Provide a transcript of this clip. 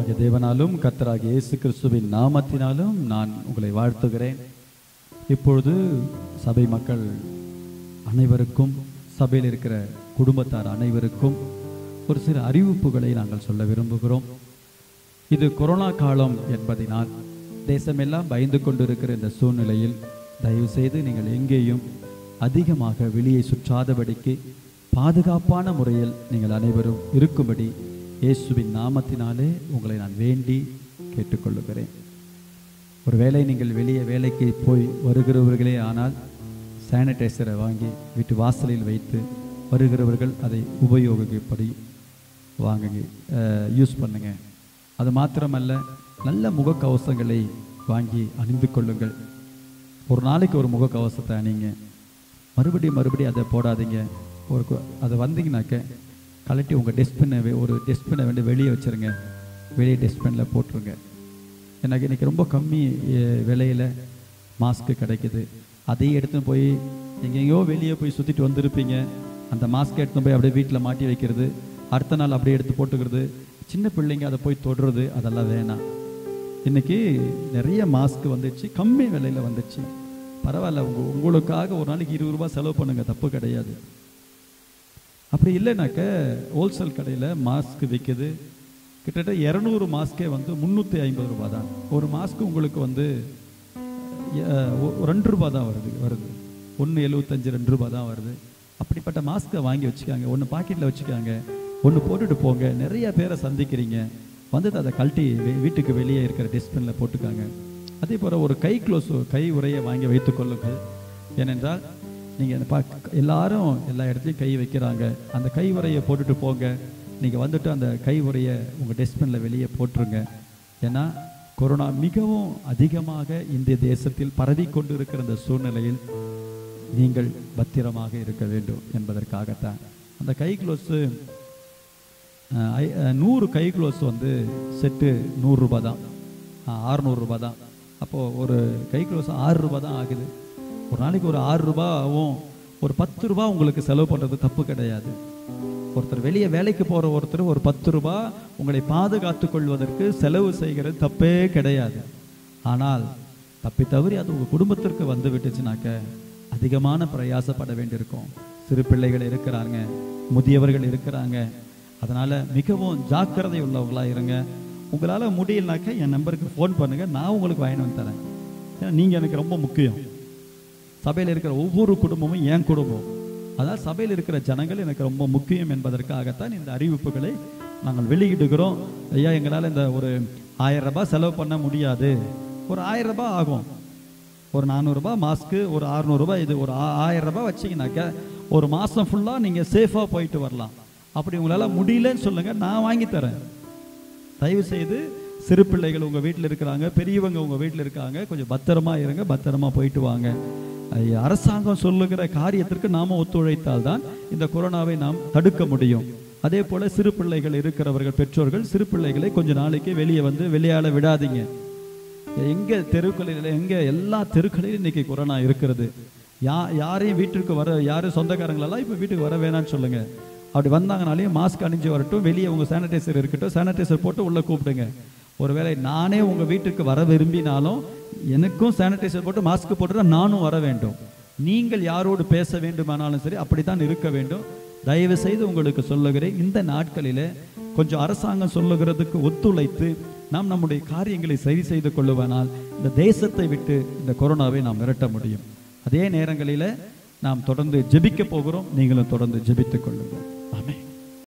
பிதாவாகிய தேவனாலும் கர்த்தராகிய இயேசு கிறிஸ்துவின் நாமத்தினாலும் நான் உங்களை வாழ்த்துகிறேன் இப்பொழுது சபை மக்கள் அனைவருக்கும் சபையில் இருக்கிற குடும்பத்தார் அனைவருக்கும் ஒரு சில அறிவிப்புகளை நாங்கள் சொல்ல விரும்புகிறோம் இது கொரோனா காலம் என்பதினால் தேசமெல்லாம் பயந்து கொண்டிருக்கிற இந்த சூழ்நிலையில் தயவு செய்து நீங்கள் எங்கேயும் அதிகமாக வெளியே சுற்றாதபடிக்கு பாதுகாப்பான முறையில் நீங்கள் அனைவரும் இருக்கும்படி இயேசுவின் நாமத்தினாலே உங்களை நான் வேண்டி கேட்டுக்கொள்ளுகிறேன் ஒருவேளை நீங்கள் வெளியே வேலைக்கு போய் வருகிறவர்களே ஆனால் சானிடைசரை வாங்கி வீட்டு வாசலில் வைத்து வருகிறவர்கள் அதை உபயோகப்படி வாங்குங்க யூஸ் பண்ணுங்க அது மாத்திரமல்ல நல்ல முகக்கவசங்களை வாங்கி அணிந்து கொள்ளுங்கள் ஒரு நாளைக்கு ஒரு முகக்கவசத்தை அணிங்க மறுபடியும் மறுபடியும் அதை போடாதீங்க ஒரு கு- அதை வந்தீங்கனாக்க கழட்டி உங்கள் டஸ்ட்பினை ஒரு டஸ்ட்பினை வந்து வெளியே வச்சிருங்க வெளியே டஸ்ட்பினில் போட்டுருங்க எனக்கு இன்னைக்கு ரொம்ப கம்மி எ, விலையில மாஸ்க்கு கிடைக்குது அதையும் எடுத்துன்னு போய் எங்கெங்கேயோ வெளியே போய் சுற்றிட்டு வந்திருப்பீங்க அந்த மாஸ்க்கை எடுத்துன்னு போய் அப்படியே வீட்டில் மாட்டி வைக்கிறது அடுத்த நாள் அப்படியே எடுத்து போட்டுக்கிறது சின்ன பிள்ளைங்க அதை போய் தொடுறது அதெல்லாம் வேணாம் இன்னைக்கு நிறைய மாஸ்க் வந்துச்சு கம்மி விலையில வந்துச்சு பரவாயில்ல உங்க உங்களுக்காக ஒரு நாளைக்கு இருபது ரூபாய் செலவு பண்ணுங்க தப்பு கிடையாது அப்படி இல்லைனாக்க ஹோல்சேல் கடையில் மாஸ்க் விற்குது கிட்டத்தட்ட இரநூறு மாஸ்க்கே வந்து முந்நூற்றி ஐம்பது ரூபாய் தான் ஒரு மாஸ்க் உங்களுக்கு வந்து அஹ், ஒ- ரெண்டு ரூபாய் தான் வருது வருது ஒன்று எழுபத்தஞ்சு ரெண்டு ரூபாய் தான் வருது அப்படிப்பட்ட மாஸ்க்கை வாங்கி வச்சுக்காங்க ஒன்று பாக்கெட்டில் வச்சுக்காங்க ஒன்று போட்டுட்டு போங்க நிறைய பேரை சந்திக்கிறீங்க வந்து அதை கழட்டி வீ- வீட்டுக்கு வெளியே இருக்கிற டஸ்ட்பினில் போட்டுக்காங்க அதே போல் ஒரு கை க்ளோஸ் கை உரையை வாங்கி வைத்துக் கொள்ளுங்கள் ஏனென்றால் நீங்கள் பா எல்லாரும் எல்லா இடத்துலையும் கை வைக்கிறாங்க அந்த கை உரையை போட்டுட்டு போங்க நீங்கள் வந்துட்டு அந்த கை உரையை உங்கள் டஸ்ட்பினில் வெளியே போட்டுருங்க ஏன்னா கொரோனா மிகவும் அதிகமாக இந்திய தேசத்தில் பரவி கொண்டு இருக்கிற இந்த சூழ்நிலையில் நீங்கள் பத்திரமாக இருக்க வேண்டும் என்பதற்காகத்தான் அந்த கை க்ளோஸு அஹ் ஐ- அஹ் நூறு கை க்ளோஸ் வந்து செட்டு நூறுரூபா தான் ஆறுநூறுரூபா தான் அப்போது ஒரு கை க்ளோஸ் ஆறு ரூபா தான் ஆகுது ஒரு நாளைக்கு ஒரு ஆறு ரூபா ஆகும் ஒரு பத்து ரூபா உங்களுக்கு செலவு பண்ணுறது தப்பு கிடையாது ஒருத்தர் வெளியே வேலைக்கு போகிற ஒருத்தர் ஒரு பத்து ரூபா உங்களை பாதுகாத்து கொள்வதற்கு செலவு செய்கிறது தப்பே கிடையாது ஆனால் தப்பி தவறி அது உங்கள் குடும்பத்திற்கு வந்து விட்டுச்சுனாக்க அதிகமான பிரயாசப்பட வேண்டியிருக்கும் சிறு பிள்ளைகள் இருக்கிறாங்க முதியவர்கள் இருக்கிறாங்க அதனால மிகவும் ஜாக்கிரதை உள்ளவங்களா இருங்க உங்களால முடியலனாக்க என் நம்பருக்கு ஃபோன் பண்ணுங்க நான் உங்களுக்கு வாங்கிட்டு வந்து தரேன் ஏன்னா நீங்க எனக்கு ரொம்ப முக்கியம் சபையில் இருக்கிற ஒவ்வொரு குடும்பமும் என் குடும்பம் அதாவது சபையில் இருக்கிற ஜனங்கள் எனக்கு ரொம்ப முக்கியம் என்பதற்காகத்தான் இந்த அறிவிப்புகளை நாங்கள் வெளியிடுகிறோம் ஐயா எங்களால் இந்த ஒரு ஆயிரம் ரபாய் செலவு பண்ண முடியாது ஒரு ஆயிரம் ரபாய் ஆகும் ஒரு நானூறுரூபா மாஸ்க்கு ஒரு அறநூறுபா இது ஒரு ஆ- ஆயிரம் ரபாய் வச்சிங்கனாக்க ஒரு மாதம் ஃபுல்லாக நீங்கள் சேஃபாக போயிட்டு வரலாம் அப்படி உங்களால் முடியலன்னு சொல்லுங்கள் நான் வாங்கி தரேன் தயவு செய்து சிறு பிள்ளைகள் உங்கள் வீட்டில் இருக்கிறாங்க பெரியவங்க உங்கள் வீட்டில் இருக்காங்க கொஞ்சம் பத்திரமா இருங்க பத்திரமா போயிட்டு வாங்க ஐயா, அரசாங்கம் சொல்லுகிற காரியத்திற்கு நாம ஒத்துழைத்தால் தான் இந்த கொரோனாவை நாம் தடுக்க முடியும் அதே போல சிறு பிள்ளைகள் இருக்கிறவர்கள் பெற்றோர்கள் சிறு பிள்ளைகளை கொஞ்ச நாளைக்கு வெளியே வந்து விளையாட விடாதீங்க எங்க தெருக்களில் எங்க எல்லா தெருக்களிலும் இன்னைக்கு கொரோனா இருக்கிறது யா யாரையும் வீட்டிற்கு வர யாரும் சொந்தக்காரங்களெல்லாம் இப்போ வீட்டுக்கு வர வேணாம்னு சொல்லுங்க அப்படி வந்தாங்கனாலையும் மாஸ்க் அணிஞ்சு வரட்டும் வெளியே உங்க சானிடைசர் இருக்கட்டும் சானிடைசர் போட்டு உள்ள கூப்பிடுங்க ஒருவேளை நானே உங்க வீட்டுக்கு வர விரும்பினாலும் எனக்கும் சானிடைசர் போட்டு மாஸ்க் போட்டு தான் நானும் வர வேண்டும் நீங்கள் யாரோடு பேச வேண்டுமானாலும் சரி அப்படித்தான் இருக்க வேண்டும் தயவு செய்து உங்களுக்கு சொல்லுகிறேன் இந்த நாட்களிலே கொஞ்சம் அரசாங்கம் சொல்லுகிறதுக்கு ஒத்துழைத்து நாம் நம்முடைய காரியங்களை சரி செய்து கொள்ளுவனால் இந்த தேசத்தை விட்டு இந்த கொரோனாவை நாம் விரட்ட முடியும் அதே நேரங்களிலே நாம் தொடர்ந்து ஜெபிக்க போகிறோம் நீங்களும் தொடர்ந்து ஜெபித்துக் கொள்ளுங்கள்